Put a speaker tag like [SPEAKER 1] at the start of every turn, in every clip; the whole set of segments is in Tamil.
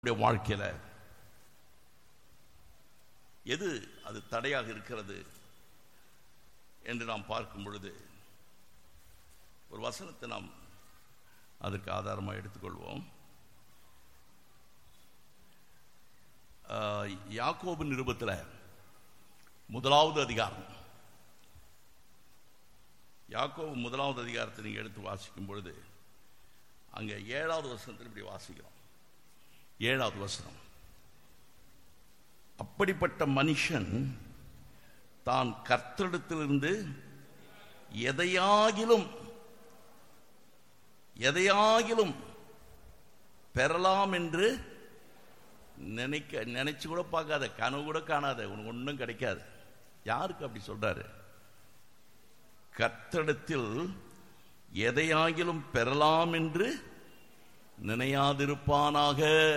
[SPEAKER 1] உடைய வாழ்க்கையில எது அது தடையாக இருக்கிறது என்று நாம் பார்க்கும் பொழுது ஒரு வசனத்தை நாம் அதற்கு ஆதாரமாக எடுத்துக்கொள்வோம் ஆஹ், யாக்கோபு நிருபத்தில் முதலாவது அதிகாரம் யாக்கோபு முதலாவது அதிகாரத்தை நீங்கள் எடுத்து வாசிக்கும் பொழுது அங்கே ஏழாவது வசனத்தில் இப்படி வாசிக்கிறோம் ஏழாவது வசனம் அப்படிப்பட்ட மனுஷன் தான் கர்த்தரிடத்திலிருந்து எதையாகிலும் எதையாகிலும் பெறலாம் என்று நினைக்க நினைச்சு கூட பார்க்காத கனவு கூட காணாத உனக்கு ஒன்றும் கிடைக்காது யாருக்கு அப்படி சொல்றாரு கர்த்தரிடத்தில் எதையாகிலும் பெறலாம் என்று நினையாதிருப்பானாக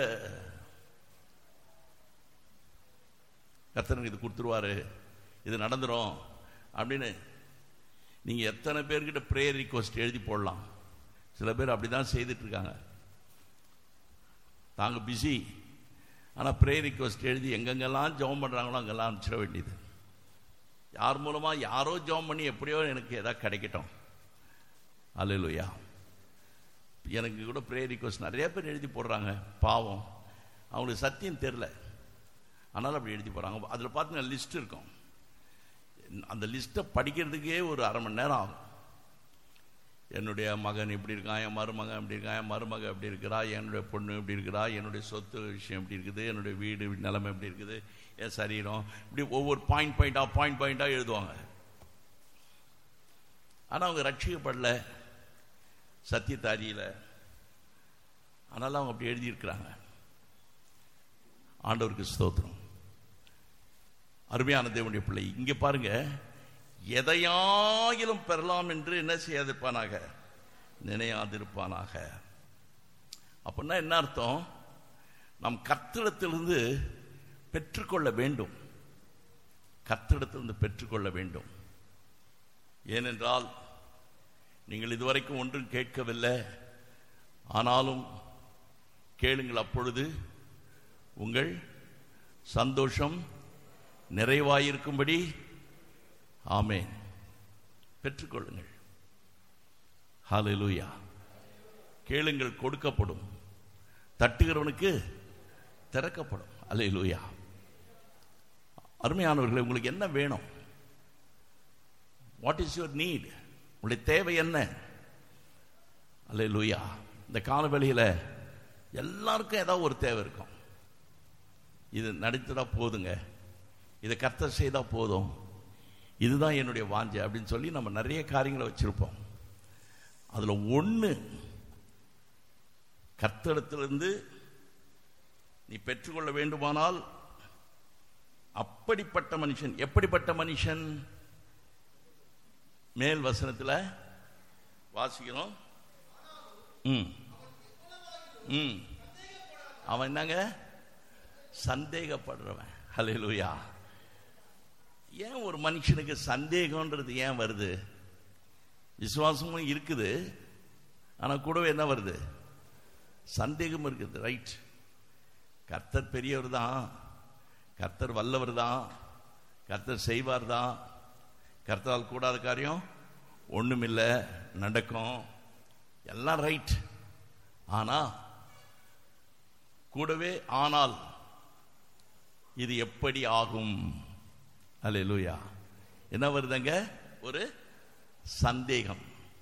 [SPEAKER 1] கர்த்தனுக்கு இது கொடுத்துருவாரு இது நடந்துரும் அப்படின்னு நீங்க எத்தனை பேர்கிட்ட ப்ரேயர் ரிக்வஸ்ட் எழுதி போடலாம் சில பேர் அப்படிதான் செய்துட்டு இருக்காங்க தாங்க பிஸி ஆனா ப்ரேயர் ரிக்வஸ்ட் எழுதி எங்கெங்கெல்லாம் ஜெபம் பண்றாங்களோ அங்கெல்லாம் அனுப்பிச்சிட வேண்டியது யார் மூலமா யாரோ ஜெபம் பண்ணி எப்படியோ எனக்கு ஏதாவது கிடைக்கட்டும் அல்லேலூயா எனக்கு கூட ப்ரேயர் ரிக்வஸ்ட் நிறைய பேர் எழுதி போடுறாங்க பாவம் அவங்களுக்கு சத்தியம் தெரில அதனால் அப்படி எழுதி போடுறாங்க அதில் பார்த்தீங்கன்னா லிஸ்ட் இருக்கும் அந்த லிஸ்ட்டை படிக்கிறதுக்கே ஒரு அரை மணி நேரம் ஆகும் என்னுடைய மகன் இப்படி இருக்கான் என் மருமகன் இப்படி இருக்கான் என் மருமக இப்படி இருக்கிறா என்னுடைய பொண்ணு இப்படி இருக்கிறா என்னுடைய சொத்து விஷயம் இப்படி இருக்குது என்னுடைய வீடு நிலைமை இப்படி இருக்குது என் சரீரம் இப்படி ஒவ்வொரு பாயிண்ட் பாயிண்டாக பாயிண்ட் பாயிண்டாக எழுதுவாங்க ஆனால் அவங்க ரட்சிக்கப்படல சத்தியத்தை அறியல அதனால அவங்க அப்படி எழுதியிருக்கிறாங்க ஆண்டவருக்கு ஸ்தோத்திரம் அருமையான தேவனுடைய பிள்ளை இங்க பாருங்க எதையாயிலும் பெறலாம் என்று என்ன செய்யாதிருப்பானாக நினையாதிருப்பானாக அப்படின்னா என்ன அர்த்தம் நம் கர்த்தரிடத்திலிருந்து பெற்றுக்கொள்ள வேண்டும் கர்த்தரிடத்திலிருந்து பெற்றுக்கொள்ள வேண்டும் ஏனென்றால் நீங்கள் இதுவரைக்கும் ஒன்றும் கேட்கவில்லை ஆனாலும் கேளுங்கள் அப்பொழுது உங்கள் சந்தோஷம் நிறைவாயிருக்கும்படி ஆமேன் பெற்றுக்கொள்ளுங்கள் ஹalleluya கேளுங்கள் கொடுக்கப்படும் தட்டுகிறவனுக்கு திறக்கப்படும் அல்லேலூயா அருமையானவர்களே உங்களுக்கு என்ன வேணும் வாட் இஸ் யுவர் நீட் உங்களுடைய தேவை என்ன அல்லேலூயா இந்த காலவெளியில் எல்லாருக்கும் ஏதாவது ஒரு தேவை இருக்கும் இது நடித்ததா போதுங்க இதை கர்த்தர் செய்தா போதும் இதுதான் என்னுடைய வாஞ்சை அப்படின்னு சொல்லி நம்ம நிறைய காரியங்களை வச்சிருப்போம் அதுல ஒண்ணு கர்த்தரிடத்திலிருந்து நீ பெற்றுக்கொள்ள வேண்டுமானால் அப்படிப்பட்ட மனுஷன் எப்படிப்பட்ட மனுஷன் மேல் வசனத்துல வாசிக்கிறோம் ம் ம் அவன் என்னங்க சந்தேகப்படுறவன் ஹalleluya ஏன் ஒரு மனுஷனுக்கு சந்தேகம்ன்றது ஏன் வருது விசுவாசமும் இருக்குது ஆனா கூடவே என்ன வருது சந்தேகம் இருக்குது ரைட் கர்த்தர் பெரியவர் தான் கர்த்தர் வல்லவர் தான் கர்த்தர் செய்வார் தான் கர்த்தரால் கூடாத காரியம் ஒண்ணுமில்லை நடக்கும் எல்லாம் ரைட் ஆனா கூடவே ஆனால் இது எப்படி ஆகும் அல்லேலூயா என்ன வருதுங்க ஒரு சந்தேகம்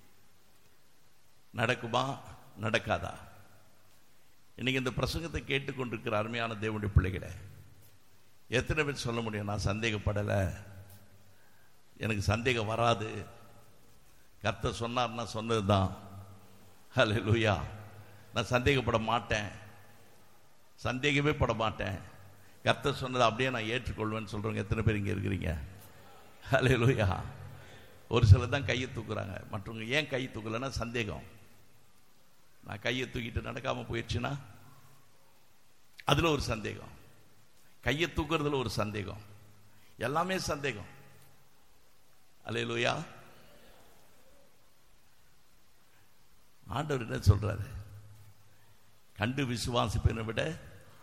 [SPEAKER 1] நடக்குமா நடக்காதா இன்னைக்கு இந்த பிரசங்கத்தை கேட்டுக்கொண்டிருக்கிற அருமையான தேவனுடைய பிள்ளைகளை எத்தனை பேர் சொல்ல முடியும் நான் சந்தேகப்படலை எனக்கு சந்தேகம் வராது கர்த்தர் சொன்னார்னா சொன்னது தான் ஹalleluya நான் சந்தேகப்பட மாட்டேன் சந்தேகமே பட மாட்டேன் கர்த்தர் சொன்னதை அப்படியே நான் ஏற்றுக்கொள்வேன்னு சொல்றவங்க எத்தனை பேர் இங்க இருக்கிறீங்க ஹalleluya ஒரு சிலர் தான் கையை தூக்குறாங்க மற்றவங்க ஏன் கையை தூக்கலைன்னா சந்தேகம் நான் கையை தூக்கிட்டு நடக்காம போயிடுச்சுன்னா அதுல ஒரு சந்தேகம் கையை தூக்குறதுல ஒரு சந்தேகம் எல்லாமே சந்தேகம் அல்லேலூயா ஆண்டவர் என்ன சொல்றாரு கண்டு விசுவாசிப்பதை விட